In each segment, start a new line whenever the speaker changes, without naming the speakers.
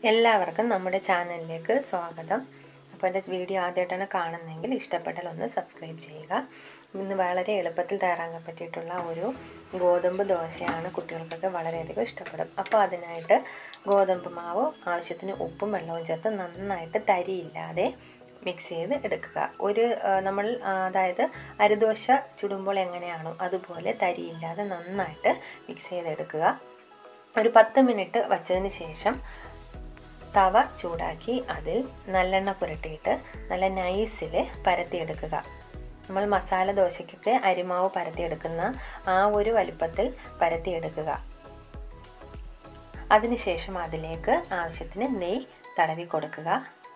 എല്ലാവർക്കും നമ്മുടെ ചാനലിലേക്ക് സ്വാഗതം അപ്പോൾ എൻ്റെ വീഡിയോ ആദ്യമായിട്ടാണ് കാണുന്നതെങ്കിൽ ഇഷ്ടപ്പെട്ടാൽ ഒന്ന് സബ്സ്ക്രൈബ് ചെയ്യുക ഇന്ന് വളരെ എളുപ്പത്തിൽ തയ്യാറാക്കാൻ പറ്റിയിട്ടുള്ള ഒരു ഗോതമ്പ് ദോശയാണ് കുട്ടികൾക്കൊക്കെ വളരെയധികം ഇഷ്ടപ്പെടും അപ്പോൾ അതിനായിട്ട് ഗോതമ്പ് മാവ് ആവശ്യത്തിന് ഉപ്പും വെള്ളവും ചേർത്ത് നന്നായിട്ട് തരിയില്ലാതെ മിക്സ് ചെയ്ത് എടുക്കുക ഒരു ആ, നമ്മൾ ആ, അതായത് അരിദോശ ചുടുമ്പോൾ എങ്ങനെയാണോ അതുപോലെ തരിയില്ലാതെ നന്നായിട്ട് മിക്സ് ചെയ്തെടുക്കുക ഒരു പത്ത് മിനിറ്റ് വച്ചതിന് ശേഷം തവ ചൂടാക്കി അതിൽ നല്ലെണ്ണ പുരട്ടിയിട്ട് നല്ല നൈസിൽ പരത്തിയെടുക്കുക നമ്മൾ മസാല ദോശയ്ക്കൊക്കെ അരിമാവ് പരത്തിയെടുക്കുന്ന ആ ഒരു വലിപ്പത്തിൽ പരത്തിയെടുക്കുക അതിനുശേഷം അതിലേക്ക് ആവശ്യത്തിന് നെയ്യ് തടവി കൊടുക്കുക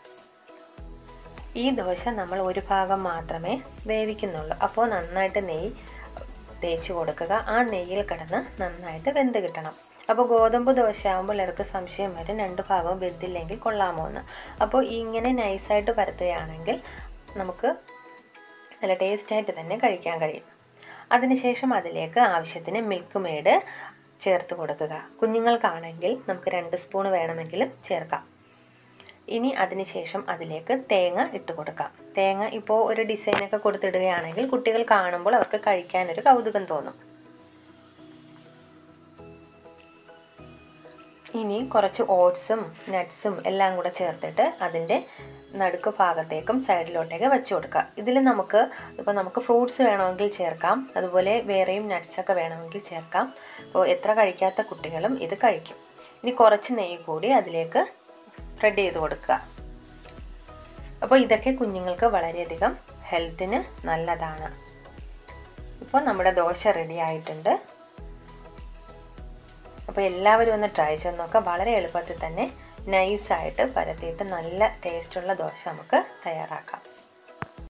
ഈ ദോശ നമ്മൾ ഒരു ഭാഗം മാത്രമേ വേവിക്കുന്നുള്ളൂ അപ്പോൾ നന്നായിട്ട് നെയ്യ് തേച്ച് കൊടുക്കുക ആ നെയ്യിൽ കിടന്ന് നന്നായിട്ട് വെന്ത് കിട്ടണം അപ്പോൾ ഗോതമ്പ് ദോശ ആകുമ്പോൾ ഇടയ്ക്ക് സംശയം വരും രണ്ട് ഭാഗവും വെന്തില്ലെങ്കിൽ കൊള്ളാമോ എന്ന് അപ്പോൾ ഇങ്ങനെ നൈസായിട്ട് പരത്തുകയാണെങ്കിൽ നമുക്ക് നല്ല ടേസ്റ്റായിട്ട് തന്നെ കഴിക്കാൻ കഴിയും അതിനുശേഷം അതിലേക്ക് ആവശ്യത്തിന് മിൽക്ക് മെയ്ഡ് ചേർത്ത് കൊടുക്കുക കുഞ്ഞുങ്ങൾക്കാണെങ്കിൽ നമുക്ക് രണ്ട് സ്പൂൺ വേണമെങ്കിലും ചേർക്കാം ഇനി അതിനുശേഷം അതിലേക്ക് തേങ്ങ ഇട്ട് കൊടുക്കാം തേങ്ങ ഇപ്പോൾ ഒരു ഡിസൈനൊക്കെ കൊടുത്തിടുകയാണെങ്കിൽ കുട്ടികൾ കാണുമ്പോൾ അവർക്ക് കഴിക്കാനൊരു കൗതുകം തോന്നും ഇനി കുറച്ച് ഓട്സും നട്ട്സും എല്ലാം കൂടെ ചേർത്തിട്ട് അതിൻ്റെ നടുക്ക് ഭാഗത്തേക്കും സൈഡിലോട്ടേക്ക് വെച്ച് കൊടുക്കുക ഇതിൽ നമുക്ക് ഇപ്പോൾ നമുക്ക് ഫ്രൂട്ട്സ് വേണമെങ്കിൽ ചേർക്കാം അതുപോലെ വേറെയും നട്ട്സൊക്കെ വേണമെങ്കിൽ ചേർക്കാം അപ്പോൾ എത്ര കഴിക്കാത്ത കുട്ടികളും ഇത് കഴിക്കും ഇനി കുറച്ച് നെയ്യ് കൂടി അതിലേക്ക് സ്പ്രെഡ് ചെയ്ത് കൊടുക്കുക അപ്പോൾ ഇതൊക്കെ കുഞ്ഞുങ്ങൾക്ക് വളരെയധികം ഹെൽത്തിന് നല്ലതാണ് ഇപ്പോൾ നമ്മുടെ ദോശ റെഡി ആയിട്ടുണ്ട് അപ്പോൾ എല്ലാവരും ഒന്ന് ട്രൈ ചെയ്ത് നോക്കുക വളരെ എളുപ്പത്തിൽ തന്നെ നൈസായിട്ട് പരത്തിയിട്ട് നല്ല ടേസ്റ്റുള്ള ദോശ നമുക്ക് തയ്യാറാക്കാം